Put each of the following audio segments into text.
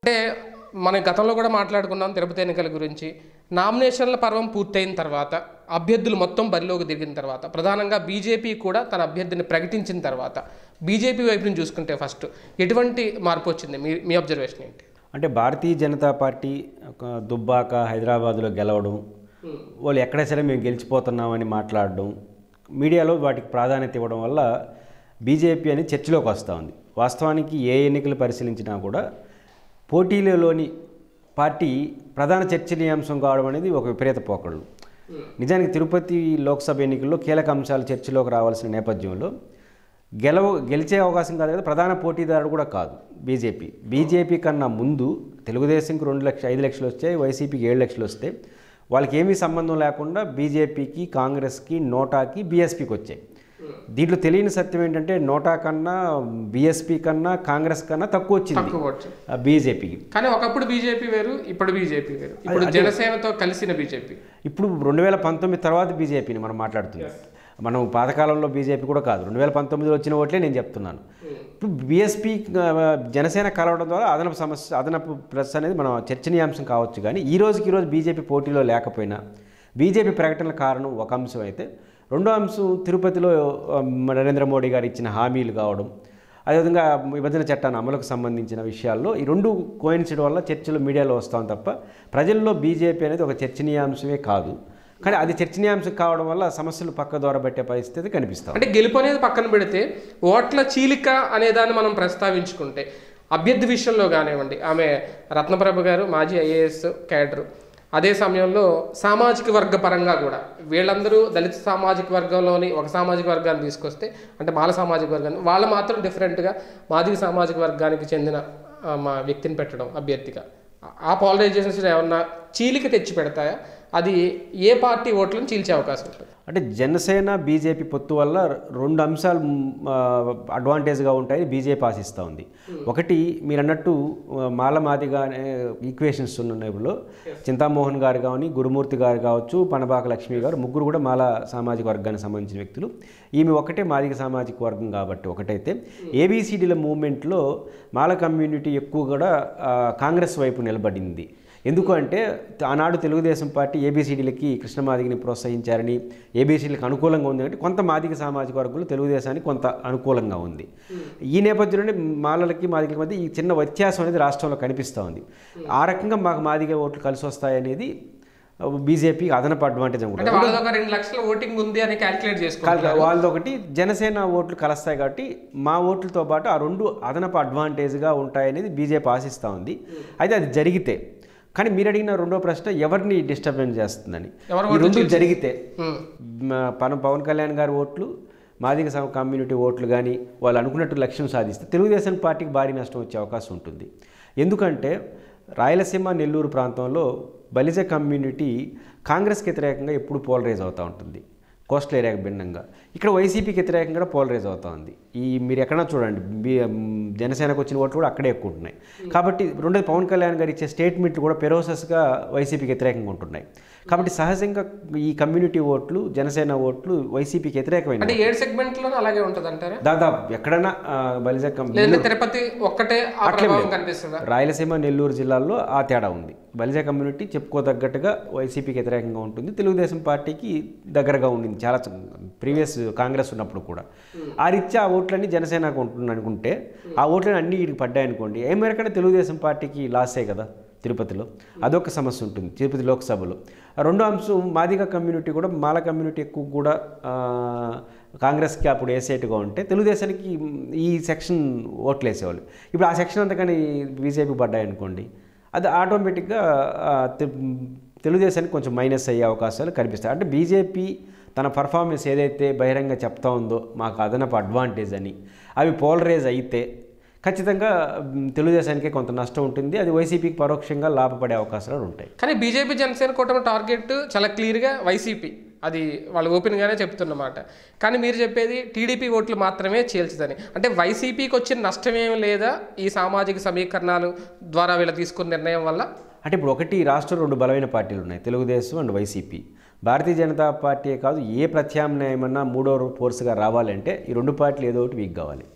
అంటే మనం గతంలో కూడా మాట్లాడుకున్నాం తిరుపతి ఎన్నికల గురించి నామినేషన్ల పర్వం పూర్తయిన తర్వాత అభ్యర్థులు మొత్తం బరిలోకి దిగిన తర్వాత ప్రధానంగా బీజేపీ కూడా తన అభ్యర్థిని ప్రకటించిన తర్వాత బీజేపీ వైపు నుంచి చూసుకుంటే ఫస్ట్ ఎటువంటి మార్పు వచ్చింది మీ మీ అబ్జర్వేషన్ ఏంటి అంటే భారతీయ జనతా పార్టీ ఒక దుబ్బాక హైదరాబాద్లో గెలవడం వాళ్ళు ఎక్కడ సరే మేము గెలిచిపోతున్నామని మాట్లాడడం మీడియాలో వాటికి ప్రాధాన్యత ఇవ్వడం వల్ల బీజేపీ అని చర్చలోకి వస్తూ ఉంది వాస్తవానికి ఏ ఎన్నికలు పరిశీలించినా కూడా పోటీలలోని పార్టీ ప్రధాన చర్చనీయాంశం కావడం అనేది ఒక విపరీత పోకళ్ళు నిజానికి తిరుపతి లోక్సభ ఎన్నికల్లో కీలక అంశాలు చర్చలోకి రావాల్సిన నేపథ్యంలో గెలవ గెలిచే అవకాశం కాదు కదా ప్రధాన పోటీదారుడు కూడా కాదు బీజేపీ బీజేపీ కన్నా ముందు తెలుగుదేశంకి రెండు లక్ష ఐదు లక్షలు వచ్చాయి వైసీపీకి ఏడు లక్షలు వస్తే వాళ్ళకి ఏమీ సంబంధం లేకుండా బీజేపీకి కాంగ్రెస్కి నోటాకి బీఎస్పీకి వచ్చాయి దీంట్లో తెలియని సత్యం ఏంటంటే నోటా కన్నా బీఎస్పీ కన్నా కాంగ్రెస్ కన్నా తక్కువ వచ్చింది తక్కువ వచ్చింది బీజేపీకి కానీ ఒకప్పుడు బీజేపీ వేరు ఇప్పుడు బీజేపీ వేరు ఇప్పుడు జనసేనతో కలిసిన బీజేపీ ఇప్పుడు రెండు వేల పంతొమ్మిది తర్వాత బీజేపీని మనం మాట్లాడుతున్నాం మనం పాతకాలంలో బీజేపీ కూడా కాదు రెండు వేల పంతొమ్మిదిలో వచ్చిన ఓట్లే నేను చెప్తున్నాను ఇప్పుడు బీఎస్పీ జనసేన కలవడం ద్వారా అదనపు సమస్య అదనపు ప్లస్ అనేది మనం చర్చనీయాంశం కావచ్చు కానీ ఈ రోజుకి ఈరోజు బీజేపీ పోటీలో లేకపోయినా బీజేపీ ప్రకటనల కారణం ఒక అంశం అయితే రెండో అంశం తిరుపతిలో ఆ, నరేంద్ర మోడీ గారు ఇచ్చిన హామీలు కావడం అదేవిధంగా విభజన చట్టాన్ని అమలుకు సంబంధించిన విషయాల్లో ఈ రెండు కోయిన్సిడ్ వల్ల చర్చలు మీడియాలో వస్తాం తప్ప ప్రజల్లో బీజేపీ అనేది ఒక చర్చనీయాంశమే కాదు కానీ అది చర్చనీయాంశం కావడం వల్ల సమస్యలు పక్క ద్వారా పెట్టే పరిస్థితి కనిపిస్తాం అంటే గెలుపు అనేది పక్కన పెడితే ఓట్ల చీలిక అనే దాన్ని మనం ప్రస్తావించుకుంటే అభ్యర్థి విషయంలో కానివ్వండి ఆమె రత్నప్రభ గారు మాజీ ఐఏఎస్ క్యాడర్ అదే సమయంలో సామాజిక వర్గ పరంగా కూడా వీళ్ళందరూ దళిత సామాజిక వర్గంలోని ఒక సామాజిక వర్గాన్ని తీసుకొస్తే అంటే మాల సామాజిక వర్గాన్ని వాళ్ళు మాత్రం డిఫరెంట్గా మాదిగ సామాజిక వర్గానికి చెందిన ఆ, మా వ్యక్తిని పెట్టడం అభ్యర్థిగా ఆ పాలరైజేషన్స్ ఏమన్నా చీలిక తెచ్చి పెడతాయా అది ఏ పార్టీ ఓట్లను చీల్చే అవకాశం ఉంటుంది అంటే జనసేన బీజేపీ పొత్తు వల్ల రెండు అంశాలు మ్, ఆ, అడ్వాంటేజ్గా ఉంటాయని బీజేపీ ఆశిస్తూ ఉంది ఒకటి మీరు అన్నట్టు ఆ, మాల మాదిగా అనే ఈక్వేషన్స్ ఉన్న నేపథ్యంలో చింతామోహన్ గారు కానీ గురుమూర్తి గారు కావచ్చు పనబాక లక్ష్మి గారు ముగ్గురు కూడా మాల సామాజిక వర్గానికి సంబంధించిన వ్యక్తులు ఈమె ఒకటే మాదిగ సామాజిక వర్గం కాబట్టి ఒకటైతే ఏబిసిడీల మూవ్మెంట్లో మాల కమ్యూనిటీ ఎక్కువ కూడా ఆ, కాంగ్రెస్ వైపు నిలబడింది ఎందుకు అంటే ఆనాడు తెలుగుదేశం పార్టీ ఏబీసీడీలకి కృష్ణమాదిగని ప్రోత్సహించారని ఏబీసీలకు అనుకూలంగా ఉంది అంటే కొంత మాదిగ సామాజిక వర్గంలో తెలుగుదేశానికి కొంత అనుకూలంగా ఉంది ఈ నేపథ్యంలోనే మాలలకి మాదిగల మధ్య ఈ చిన్న వ్యత్యాసం అనేది రాష్ట్రంలో కనిపిస్తూ ఉంది ఆ రకంగా మాకు మాదిగ ఓట్లు కలిసి వస్తాయనేది బీజేపీ అదనపు అడ్వాంటేజ్ అంటే ఉంటుంది వాళ్ళది ఒక రెండు లక్షల ఓటింగ్ ఉంది అని క్యాల్కులేట్ చేసుకోవాలి వాళ్ళది ఒకటి జనసేన ఓట్లు కలుస్తాయి కాబట్టి మా ఓట్లతో పాటు ఆ రెండు అదనపు అడ్వాంటేజ్గా ఉంటాయనేది బీజేపీ ఆశిస్తూ ఉంది అయితే అది జరిగితే కానీ మీరు అడిగిన రెండో ప్రశ్న ఎవరిని డిస్టర్బెన్స్ చేస్తుందని ఎవరు ఈ రెండు జరిగితే ఉమ్. మ- పవన్ పవన్ కళ్యాణ్ గారి ఓట్లు మాదిగ సమ కమ్యూనిటీ ఓట్లు కానీ వాళ్ళు అనుకున్నట్టు లక్ష్యం సాధిస్తే తెలుగుదేశం పార్టీకి భారీ నష్టం వచ్చే అవకాశం ఉంటుంది ఎందుకంటే రాయలసీమ నెల్లూరు ప్రాంతంలో బలిజ కమ్యూనిటీ కాంగ్రెస్కి వ్యతిరేకంగా ఎప్పుడు పోలరైజ్ అవుతూ ఉంటుంది కోస్టల్ ఏరియాకి భిన్నంగా ఇక్కడ వైసీపీకి వ్యతిరేకంగా కూడా పోలరైజ్ అవుతా ఉంది ఈ మీరు ఎక్కడన్నా చూడండి బి- మ్, జనసేనకు వచ్చిన ఓట్లు కూడా అక్కడే ఎక్కువ ఉంటున్నాయి కాబట్టి రెండోది పవన్ కళ్యాణ్ గారు ఇచ్చే స్టేట్మెంట్లు కూడా పెరోసస్గా వైసీపీకి వ్యతిరేకంగా ఉంటున్నాయి కాబట్టి సహజంగా ఈ కమ్యూనిటీ ఓట్లు జనసేన ఓట్లు వైసీపీకి వ్యతిరేకమైన అంటే ఏడు సెగ్మెంట్ లో అలాగే ఉంటుంది అంటారా దాదాపు ఎక్కడన్నా ఆ, బలిజ కమ్- లేదంటే తిరుపతి ఒక్కటే ఆ అట్లేం ప్రభావం లేదు. కనిపిస్తుందా రాయలసీమ నెల్లూరు జిల్లాల్లో ఆ తేడా ఉంది బలిజ కమ్యూనిటీ చెప్పుకోదగ్గట్టుగా వైసీపీకి వ్యతిరేకంగా ఉంటుంది తెలుగుదేశం పార్టీకి దగ్గరగా ఉండింది చాలా ప్రీవియస్ కాంగ్రెస్ ఉన్నప్పుడు కూడా ఆ రీత్యా ఆ ఓట్లన్నీ జనసేనకు ఉంటుంది అనుకుంటే ఆ ఓట్లన్నీ అన్ని వీటికి పడ్డాయి అనుకోండి ఏ మేరకనే తెలుగుదేశం పార్టీకి లాసే కదా తిరుపతిలో అదొక సమస్య ఉంటుంది తిరుపతి లోక్సభలో ఆ రెండో అంశం మాదిగ కమ్యూనిటీ కూడా మాల కమ్యూనిటీ ఎక్కువ కూడా ఆ, కాంగ్రెస్కి అప్పుడు వేసేట్టుగా ఉంటే తెలుగుదేశానికి ఈ సెక్షన్ ఓట్లు వేసేవాళ్ళు ఇప్పుడు ఆ సెక్షన్ అంతా కానీ బీజేపీ పడ్డాయి అనుకోండి అది ఆటోమేటిక్గా ఆ, తె- తెలుగుదేశానికి కొంచెం మైనస్ అయ్యే అవకాశాలు కనిపిస్తాయి అంటే బీజేపీ తన పర్ఫార్మెన్స్ ఏదైతే బహిరంగ చెప్తా ఉందో మాకు అదనపు అడ్వాంటేజ్ అని అవి పోలరైజ్ అయితే ఖచ్చితంగా మ్, తెలుగుదేశానికే కొంత నష్టం ఉంటుంది అది వైసీపీకి పరోక్షంగా లాభపడే అవకాశాలు ఉంటాయి కానీ బీజేపీ జనసేన కూటమి టార్గెట్ చాలా క్లియర్గా వైసీపీ అది వాళ్ళు ఓపెన్గానే చెప్తున్నమాట కానీ మీరు చెప్పేది టీడీపీ ఓట్లు మాత్రమే చీల్చదని అంటే వైసీపీకి వచ్చిన నష్టం ఏమి లేదా ఈ సామాజిక సమీకరణాలు ద్వారా వీళ్ళు తీసుకున్న నిర్ణయం వల్ల అంటే ఇప్పుడు ఒకటి రాష్ట్రం రెండు బలమైన పార్టీలు ఉన్నాయి Telugudesam and YCP Bharatiya Janata party కాదు ఏ ప్రత్యామ్నాయమన్నా మూడో ఫోర్స్గా రావాలంటే ఈ రెండు పార్టీలు ఏదో ఒకటి వీక్ కావాలి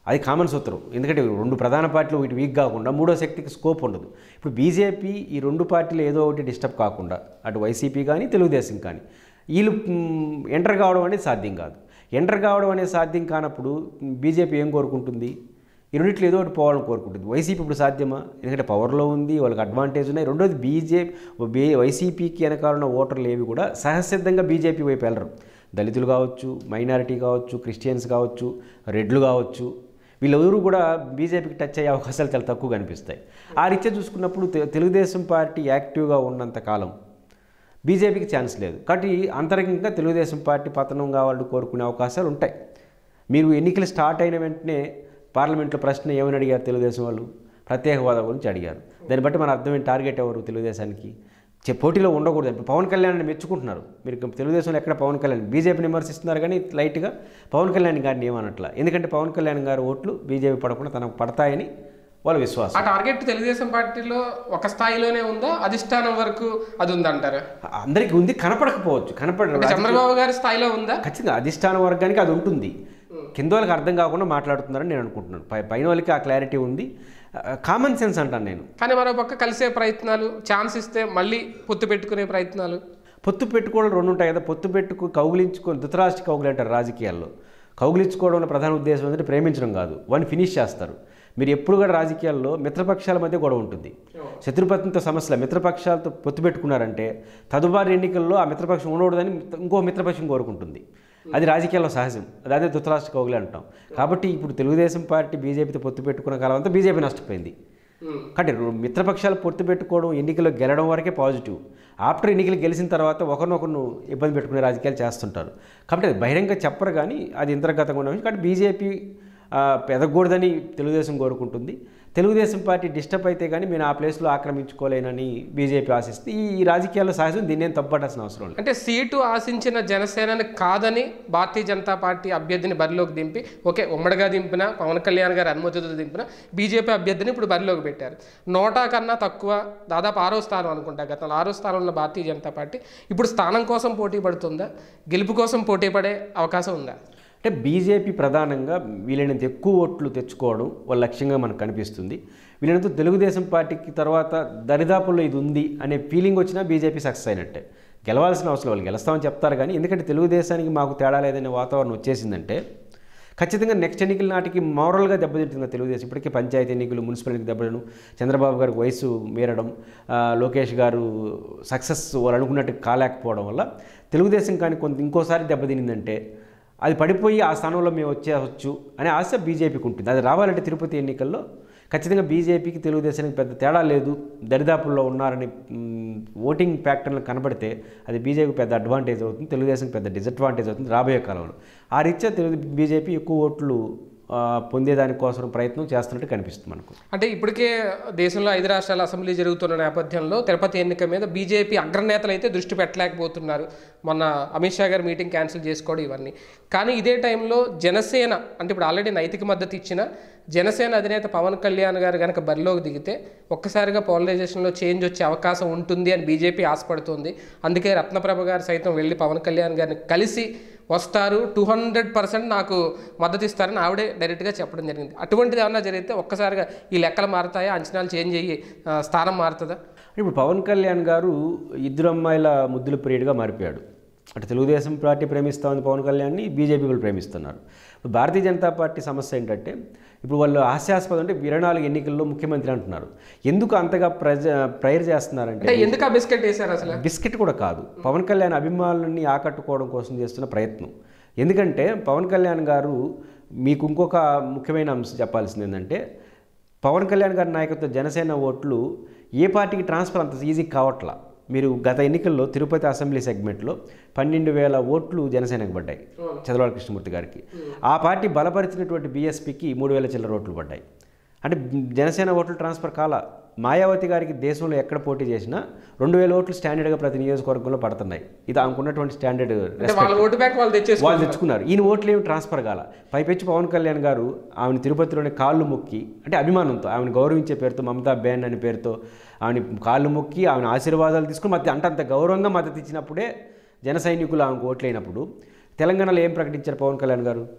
అది కామన్ సూత్రం ఎందుకంటే రెండు ప్రధాన పార్టీలు వీటి వీక్ కాకుండా మూడో శక్తికి స్కోప్ ఉండదు ఇప్పుడు బీజేపీ ఈ రెండు పార్టీలు ఏదో ఒకటి డిస్టర్బ్ కాకుండా అటు వైసీపీ కానీ తెలుగుదేశం కానీ వీళ్ళు మ్, ఎంటర్ కావడం అనేది సాధ్యం కాదు ఎంటర్ కావడం అనేది సాధ్యం కానప్పుడు బీజేపీ ఏం కోరుకుంటుంది ఈ రెండిట్లో ఏదో ఒకటి పోవాలని కోరుకుంటుంది వైసీపీ ఇప్పుడు సాధ్యమా ఎందుకంటే పవర్లో ఉంది వాళ్ళకి అడ్వాంటేజ్ ఉన్నాయి రెండోది బీజేపీ బీ వైసీపీకి వెనకాల ఉన్న ఓటర్లు ఏవి కూడా సహసిద్ధంగా బీజేపీ వైపు వెళ్ళరు దళితులు కావచ్చు మైనారిటీ కావచ్చు క్రిస్టియన్స్ కావచ్చు రెడ్లు కావచ్చు వీళ్ళెవరూ కూడా బీజేపీకి టచ్ అయ్యే అవకాశాలు చాలా తక్కువ కనిపిస్తాయి ఆ రీత్యా చూసుకున్నప్పుడు తె- తెలుగుదేశం పార్టీ యాక్టివ్గా ఉన్నంత కాలం బీజేపీకి ఛాన్స్ లేదు కాబట్టి అంతరంగికంగా తెలుగుదేశం పార్టీ పతనం కావాలని కోరుకునే అవకాశాలు ఉంటాయి మీరు ఎన్నికలు స్టార్ట్ అయిన వెంటనే పార్లమెంట్లో ప్రశ్న ఏమని అడిగారు తెలుగుదేశం వాళ్ళు ప్రత్యేక హోదా గురించి అడిగారు దాన్ని బట్టి మన అర్థమైన టార్గెట్ ఎవరు తెలుగుదేశానికి చె- పోటీలో ఉండకూడదు ఇప్పుడు పవన్ కళ్యాణ్ మెచ్చుకుంటున్నారు మీరు ఇక తెలుగుదేశంలో ఎక్కడ పవన్ కళ్యాణ్ బీజేపీని విమర్శిస్తున్నారు కానీ లైట్గా పవన్ కళ్యాణ్ గారిని ఏమనట్లా ఎందుకంటే పవన్ కళ్యాణ్ గారి ఓట్లు బీజేపీ పడకుండా తనకు పడతాయని వాళ్ళ విశ్వాసం ఆ టార్గెట్ తెలుగుదేశం పార్టీలో ఒక స్థాయిలోనే ఉందా అధిష్టానం వరకు అది ఉందంటారా అందరికీ ఉంది కనపడకపోవచ్చు కనపడ అంటే చంద్రబాబు గారి స్థాయిలో ఉందా ఖచ్చితంగా అధిష్టాన వర్గానికి అది ఉంటుంది కింద వాళ్ళకి అర్థం కాకుండా మాట్లాడుతున్నారని నేను అనుకుంటున్నాను పై పైన వాళ్ళకి ఆ క్లారిటీ ఉంది కామన్ సెన్స్ అంటాను నేను కానీ మరో పక్క కలిసే ప్రయత్నాలు ఛాన్స్ ఇస్తే మళ్ళీ పొత్తు పెట్టుకునే ప్రయత్నాలు పొత్తు పెట్టుకోవడం రెండు ఉంటాయి కదా పొత్తు పెట్టుకు కౌగులించుకొని ధృతరాష్ట్ర కౌగులు అంటారు రాజకీయాల్లో కౌగులించుకోవడంలో ప్రధాన ఉద్దేశం ఏంటంటే ప్రేమించడం కాదు వాడిని ఫినిష్ చేస్తారు మీరు ఎప్పుడు కూడా రాజకీయాల్లో మిత్రపక్షాల మధ్య గొడవ ఉంటుంది శత్రుపత్నితో సమస్యల మిత్రపక్షాలతో పొత్తు పెట్టుకున్నారంటే తదుపరి ఎన్నికల్లో ఆ మిత్రపక్షం ఉండకూడదని ఇంకో మిత్రపక్షం కోరుకుంటుంది అది రాజకీయాల్లో సహజం అదే ధృతరాష్ట్ర కౌగులు అంటాం కాబట్టి ఇప్పుడు తెలుగుదేశం పార్టీ బీజేపీతో పొత్తు పెట్టుకున్న కాలం అంతా బీజేపీ నష్టపోయింది ఉమ్. కాబట్టి రు- మిత్రపక్షాలు పొత్తు పెట్టుకోవడం ఎన్నికల్లో గెలవడం వరకే పాజిటివ్ ఆఫ్టర్ ఎన్నికలు గెలిచిన తర్వాత ఒకరినొకరు ఇబ్బంది పెట్టుకునే రాజకీయాలు చేస్తుంటారు కాబట్టి అది బహిరంగ చెప్పరు కానీ అది ఇంతర్గతంగా ఉన్న విషయం కాబట్టి బీజేపీ ఆ, ఎదగకూడదని తెలుగుదేశం కోరుకుంటుంది తెలుగుదేశం పార్టీ డిస్టర్బ్ అయితే కానీ మేము ఆ ప్లేస్లో ఆక్రమించుకోలేనని బీజేపీ ఆశిస్తుంది ఈ ఈ రాజకీయాల్లో సహజం దీన్ని ఏం తప్పట్టాల్సిన అవసరం లేదు అంటే సీటు ఆశించిన జనసేనని కాదని భారతీయ జనతా పార్టీ అభ్యర్థిని బరిలోకి దింపి ఓకే ఉమ్మడిగా దింపిన పవన్ కళ్యాణ్ గారి అనుమతితో దింపిన బీజేపీ అభ్యర్థిని ఇప్పుడు బరిలోకి పెట్టారు నోటా కన్నా తక్కువ దాదాపు ఆరో స్థానం అనుకుంటా గతంలో ఆరో స్థానంలో భారతీయ జనతా పార్టీ ఇప్పుడు స్థానం కోసం పోటీ పడుతుందా గెలుపు కోసం పోటీ పడే అవకాశం ఉందా అంటే బీజేపీ ప్రధానంగా వీలైనంత ఎక్కువ ఓట్లు తెచ్చుకోవడం వాళ్ళ లక్ష్యంగా మనకు కనిపిస్తుంది వీలైనంత తెలుగుదేశం పార్టీకి తర్వాత దరిదాపుల్లో ఇది ఉంది అనే ఫీలింగ్ వచ్చినా బీజేపీ సక్సెస్ అయినట్టే గెలవాల్సిన అవసరం వాళ్ళు గెలుస్తామని చెప్తారు కానీ ఎందుకంటే తెలుగుదేశానికి మాకు తేడా లేదనే వాతావరణం వచ్చేసిందంటే ఖచ్చితంగా నెక్స్ట్ ఎన్నికల నాటికి మోరల్గా దెబ్బతింటుంది తెలుగుదేశం ఇప్పటికే పంచాయతీ ఎన్నికలు మున్సిపల్ ఎన్నికలు దెబ్బతిను చంద్రబాబు గారికి వయసు మీరడం ఆ, లోకేష్ గారు సక్సెస్ వాళ్ళు అనుకున్నట్టు కాలేకపోవడం వల్ల తెలుగుదేశం కానీ కొంత ఇంకోసారి దెబ్బతినిందంటే అది పడిపోయి ఆ స్థానంలో మేము వచ్చేవచ్చు అనే ఆశ బీజేపీకి ఉంటుంది అది రావాలంటే తిరుపతి ఎన్నికల్లో ఖచ్చితంగా బీజేపీకి తెలుగుదేశానికి పెద్ద తేడా లేదు దరిదాపుల్లో ఉన్నారని మ్, ఓటింగ్ ప్యాటర్న్లు కనబడితే అది బీజేపీకి పెద్ద అడ్వాంటేజ్ అవుతుంది తెలుగుదేశం పెద్ద డిసడ్వాంటేజ్ అవుతుంది రాబోయే కాలంలో ఆ రీత్యా తెలుగు బీజేపీ ఎక్కువ ఓట్లు ఆ, పొందేదానికోసం ప్రయత్నం చేస్తున్నట్టు కనిపిస్తుంది మనకు అంటే ఇప్పటికే దేశంలో ఐదు రాష్ట్రాల అసెంబ్లీ జరుగుతున్న నేపథ్యంలో తిరుపతి ఎన్నిక మీద బీజేపీ అగ్రనేతలు అయితే దృష్టి పెట్టలేకపోతున్నారు మొన్న అమిత్ షా గారు మీటింగ్ క్యాన్సిల్ చేసుకోవడం ఇవన్నీ కానీ ఇదే టైంలో జనసేన అంటే ఇప్పుడు ఆల్రెడీ నైతిక మద్దతు ఇచ్చిన జనసేన అధినేత పవన్ కళ్యాణ్ గారు కనుక బరిలోకి దిగితే ఒక్కసారిగా పోలరైజేషన్లో చేంజ్ వచ్చే అవకాశం ఉంటుంది అని బీజేపీ ఆశపడుతుంది అందుకే రత్నప్రభ గారు సైతం వెళ్ళి పవన్ కళ్యాణ్ గారిని కలిసి వస్తారు టూ హండ్రెడ్ పర్సెంట్ నాకు మద్దతు ఇస్తారని ఆవిడే డైరెక్ట్గా చెప్పడం జరిగింది అటువంటిది ఏమన్నా జరిగితే ఒక్కసారిగా ఈ లెక్కలు మారుతాయా అంచనాలు చేంజ్ అయ్యి ఆ, స్థానం మారుతుందా ఇప్పుడు పవన్ కళ్యాణ్ గారు ఇద్దరు అమ్మాయిల ముద్దుల ప్రియుడిగా మారిపోయాడు అటు తెలుగుదేశం పార్టీ ప్రేమిస్తా ఉంది పవన్ కళ్యాణ్ని బీజేపీ వాళ్ళు ప్రేమిస్తున్నారు ఇప్పుడు భారతీయ జనతా పార్టీ సమస్య ఏంటంటే ఇప్పుడు వాళ్ళు హాస్యాస్పదం అంటే ఇరవై నాలుగు ఎన్నికల్లో ముఖ్యమంత్రి అంటున్నారు ఎందుకు అంతగా ప్రజ ప్రైర్ చేస్తున్నారంటే అంటే ఎందుకు ఆ బిస్కెట్ వేశారు అసలు బిస్కెట్ కూడా కాదు పవన్ కళ్యాణ్ అభిమానుల్ని ఆకట్టుకోవడం కోసం చేస్తున్న ప్రయత్నం ఎందుకంటే పవన్ కళ్యాణ్ గారు మీకు ఇంకొక ముఖ్యమైన అంశం చెప్పాల్సింది ఏంటంటే పవన్ కళ్యాణ్ గారి నాయకత్వ జనసేన ఓట్లు ఏ పార్టీకి ట్రాన్స్ఫర్ అంత ఈజీ కావట్లా మీరు గత ఎన్నికల్లో తిరుపతి అసెంబ్లీ సెగ్మెంట్లో పన్నెండు వేల ఓట్లు జనసేనకు పడ్డాయి చంద్రబాబు కృష్ణమూర్తి గారికి ఆ పార్టీ బలపరిచినటువంటి బీఎస్పీకి మూడు వేల చిల్లర ఓట్లు పడ్డాయి అంటే జనసేన ఓట్లు ట్రాన్స్ఫర్ కాల మాయావతి గారికి దేశంలో ఎక్కడ పోటీ చేసినా రెండు వేల ఓట్లు స్టాండర్డ్గా ప్రతి నియోజకవర్గంలో పడుతున్నాయి ఇది ఆమెకున్నటువంటి స్టాండర్డ్ అంటే వాళ్ళ ఓటు బ్యాంక్ వాళ్ళు తెచ్చేసుకో వాళ్ళు తెచ్చుకున్నారు ఈయన ఓట్లు ఏమి ట్రాన్స్ఫర్ కాల పైపెచ్చి పవన్ కళ్యాణ్ గారు ఆమెను తిరుపతిలోని కాళ్ళు మొక్కి అంటే అభిమానంతో ఆమెను గౌరవించే పేరుతో మమతా బేన్ అనే పేరుతో ఆమెను కాళ్ళు మొక్కి ఆమెను ఆశీర్వాదాలు తీసుకుని మధ్య అంటే అంత గౌరవంగా మద్దతు ఇచ్చినప్పుడే జన సైనికులు ఆమెకు ఓట్లైనప్పుడు తెలంగాణలో ఏం ప్రకటించారు పవన్ కళ్యాణ్ గారు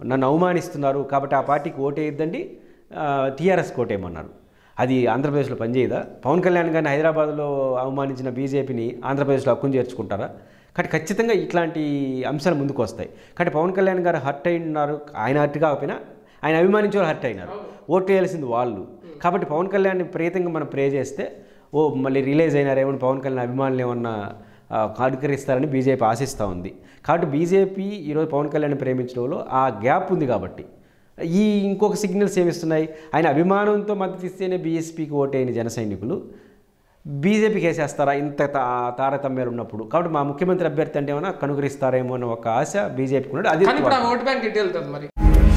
నన్ను అవమానిస్తున్నారు కాబట్టి ఆ పార్టీకి ఓటేయద్దండి టీఆర్ఎస్ కోటేయమన్నారు అది ఆంధ్రప్రదేశ్లో పనిచేయదా పవన్ కళ్యాణ్ గారిని హైదరాబాద్లో అవమానించిన బీజేపీని ఆంధ్రప్రదేశ్లో హక్కును చేర్చుకుంటారా కాబట్టి ఖచ్చితంగా ఇట్లాంటి అంశాలు ముందుకు వస్తాయి కాబట్టి పవన్ కళ్యాణ్ గారు హర్ట్ అయినారు ఆయన హర్ట్ కాకపోయినా ఆయన అభిమానించే వాళ్ళు హర్ట్ అయినారు ఓటు వేయాల్సింది వాళ్ళు కాబట్టి పవన్ కళ్యాణ్ని ప్రీతంగా మనం ప్రే చేస్తే ఓ మళ్ళీ రిలీజ్ అయినారేమో పవన్ కళ్యాణ్ అభిమానులు ఏమన్నా ఆ, కాడుకరిస్తారని బీజేపీ ఆశిస్తూ ఉంది కాబట్టి బీజేపీ ఈరోజు పవన్ కళ్యాణ్ ప్రేమించడంలో ఆ గ్యాప్ ఉంది కాబట్టి ఈ ఇంకొక సిగ్నల్స్ ఏమిస్తున్నాయి ఆయన అభిమానంతో మద్దతు ఇస్తేనే బీఎస్పీకి ఓటైన జన సైనికులు బీజేపీకి వేసేస్తారా ఇంత తా- తారతమ్యాలు ఉన్నప్పుడు కాబట్టి మా ముఖ్యమంత్రి అభ్యర్థి అంటే ఏమన్నా కనుగరిస్తారేమో అన్న ఒక ఆశ బీజేపీకి ఉన్నది అది కానీ ఇప్పుడు ఆ ఓట్ బ్యాంక్ ఎటు వెళ్తుంది మరి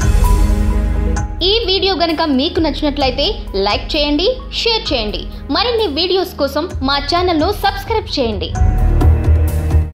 ఈ వీడియో గనుక మీకు నచ్చినట్లయితే లైక్ చేయండి షేర్ చేయండి మరిన్ని వీడియోస్ కోసం మా ఛానల్ను సబ్స్క్రైబ్ చేయండి